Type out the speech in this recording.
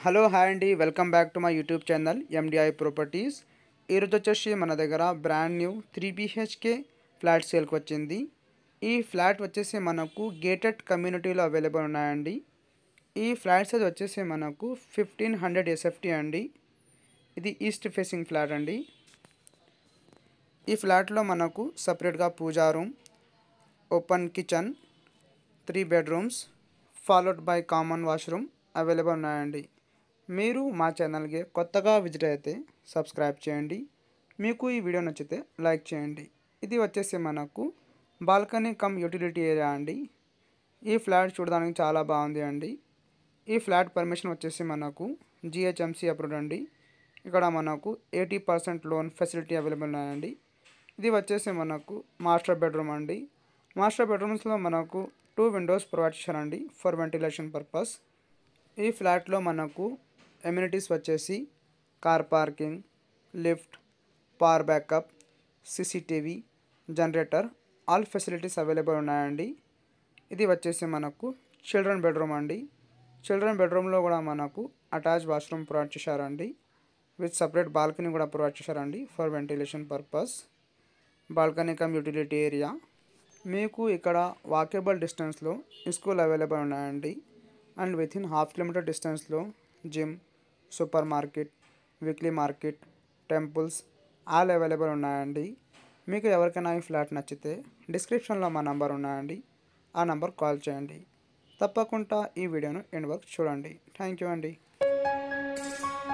hello hi అండి welcome back to my YouTube channel MDI properties ఈరోజు వచ్చేసి మన దగ్గర brand new three BHK flat సేల్కి వచ్చింది ఈ ఫ్లాట్ వచ్చేసి మనకు గేటెడ్ కమ్యూనిటీలో అవైలబుల్ ఉన్నాయండి ఈ ఫ్లాట్ సైజ్ వచ్చేసి మనకు ఫిఫ్టీన్ హండ్రెడ్ ఎస్ఎఫ్టీ అండి ఇది ఈస్ట్ ఫేసింగ్ ఫ్లాట్ అండి ఈ ఫ్లాట్లో మనకు సపరేట్గా puja room open kitchen three bedrooms followed by common washroom available ఉన్నాయండి మీరు మా ఛానల్కి కొత్తగా విజిట్ అయితే సబ్స్క్రైబ్ చేయండి మీకు ఈ వీడియో నచ్చితే లైక్ చేయండి ఇది వచ్చేసి మనకు బాల్కనీ కమ్ యూటిలిటీ ఏరియా అండి ఈ ఫ్లాట్ చూడడానికి చాలా బాగుంది అండి ఈ ఫ్లాట్ పర్మిషన్ వచ్చేసి మనకు జిహెచ్ఎంసీ అప్రూవ్డ్ అండి ఇక్కడ మనకు eighty percent loan facility available ఉన్నాయండి ఇది వచ్చేసి మనకు మాస్టర్ బెడ్రూమ్ అండి మాస్టర్ బెడ్రూమ్స్లో మనకు టూ విండోస్ ప్రొవైడ్ చేశారండి ఫర్ వెంటిలేషన్ పర్పస్ ఈ ఫ్లాట్లో మనకు ఎమ్యూనిటీస్ వచ్చేసి car parking lift power backup CCTV generator all facilities available ఉన్నాయండి ఇది వచ్చేసి మనకు చిల్డ్రన్ బెడ్రూమ్ అండి చిల్డ్రన్ బెడ్రూమ్లో కూడా మనకు అటాచ్ వాష్రూమ్ ప్రొవైడ్ చేశారండి విత్ సపరేట్ బాల్కనీ కూడా ప్రొవైడ్ చేశారండి for ventilation purpose balcony come utility area మీకు ఇక్కడ వాకేబుల్ డిస్టెన్స్లో స్కూల్ అవైలబుల్ ఉన్నాయండి and with in half kilometre డిస్టెన్స్లో gym super market weekly market temples all available ఉన్నాయండి మీకు ఎవరికైనా ఈ ఫ్లాట్ నచ్చితే డిస్క్రిప్షన్లో మా నంబర్ ఉన్నాయండి ఆ నంబర్ కాల్ చేయండి తప్పకుండా ఈ వీడియోను ఎండ్ వరకు చూడండి థ్యాంక్ యూ అండి